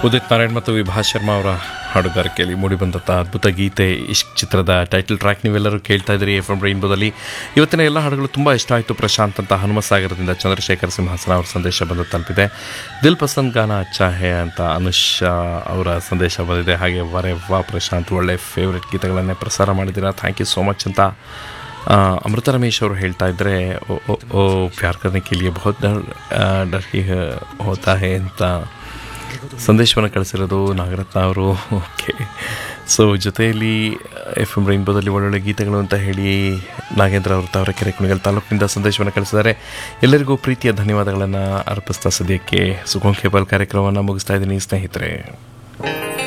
ಉದಿತ್ ನಾರಾಯಣ್ ಮತ್ತು ವಿಭಾ ಶರ್ಮಾ ಅವರ ಹಾಡುಗಾರಿಕೆಯಲ್ಲಿ ಮೂಡಿಬಂದಂಥ ಅದ್ಭುತ ಗೀತೆ ಇಷ್ಟ್ ಚಿತ್ರದ ಟೈಟಲ್ ಟ್ರ್ಯಾಕ್ ನೀವೆಲ್ಲರೂ ಕೇಳ್ತಾ ಇದ್ದೀರಿ ಎಫ್ ಎಂ ರೈನ್ಬೋದಲ್ಲಿ ಇವತ್ತಿನ ಎಲ್ಲ ಹಾಡುಗಳು ತುಂಬ ಇಷ್ಟ ಆಯಿತು ಪ್ರಶಾಂತ್ ಅಂತ ಹನುಮ ಸಾಗರದಿಂದ ಚಂದ್ರಶೇಖರ್ ಸಿಂಹಾಸನ ಅವರ ಸಂದೇಶ ಬಂದು ತಲುಪಿದೆ ದಿಲ್ ಪಸಂದ್ ಗಾನ ಅಚ್ಚಾ ಹೇ ಅಂತ ಅನುಷಾ ಅವರ ಸಂದೇಶ ಬಂದಿದೆ ಹಾಗೆ ವರೆ ವಾ ಪ್ರಶಾಂತ್ ಒಳ್ಳೆ ಫೇವ್ರೆಟ್ ಗೀತೆಗಳನ್ನೇ ಪ್ರಸಾರ ಮಾಡಿದ್ದೀರಾ ಥ್ಯಾಂಕ್ ಯು ಸೋ ಮಚ್ ಅಂತ ಆ, ಅಮೃತ ರಮೇಶ್ ಅವರು ಹೇಳ್ತಾ ಇದ್ದರೆ ಓ ಓ, ಓ ಪ್ಯಾರ್ ಕರ್ನೆ ಕೆ ಲಿಯೆ ಬಹುತ್ ಡರ್ ಆ, ಡರ್ ಹಿ ಹೋತಾ ಹೇ ಅಂತ ಸಂದೇಶವನ್ನು ಕಳಿಸಿರೋದು ನಾಗರತ್ನ ಅವರು ಓಕೆ ಸೊ ಜೊತೆಯಲ್ಲಿ ಎಫ್ ಎಮ್ ರೈನ್ಬೋದಲ್ಲಿ ಒಳ್ಳೊಳ್ಳೆ ಗೀತೆಗಳು ಅಂತ ಹೇಳಿ ನಾಗೇಂದ್ರ ಅವರು ತಾವರೆಕೆರೆ ಕುಣಿಗಲ್ ತಾಲೂಕಿನಿಂದ ಸಂದೇಶವನ್ನು ಕಳಿಸಿದ್ದಾರೆ ಎಲ್ಲರಿಗೂ ಪ್ರೀತಿಯ ಧನ್ಯವಾದಗಳನ್ನು ಅರ್ಪಿಸ್ತಾ ಸದ್ಯಕ್ಕೆ ಸುಖಂ ಕೇಬಲ್ ಕಾರ್ಯಕ್ರಮವನ್ನು ಮುಗಿಸ್ತಾ ಇದ್ದೀನಿ ಸ್ನೇಹಿತರೆ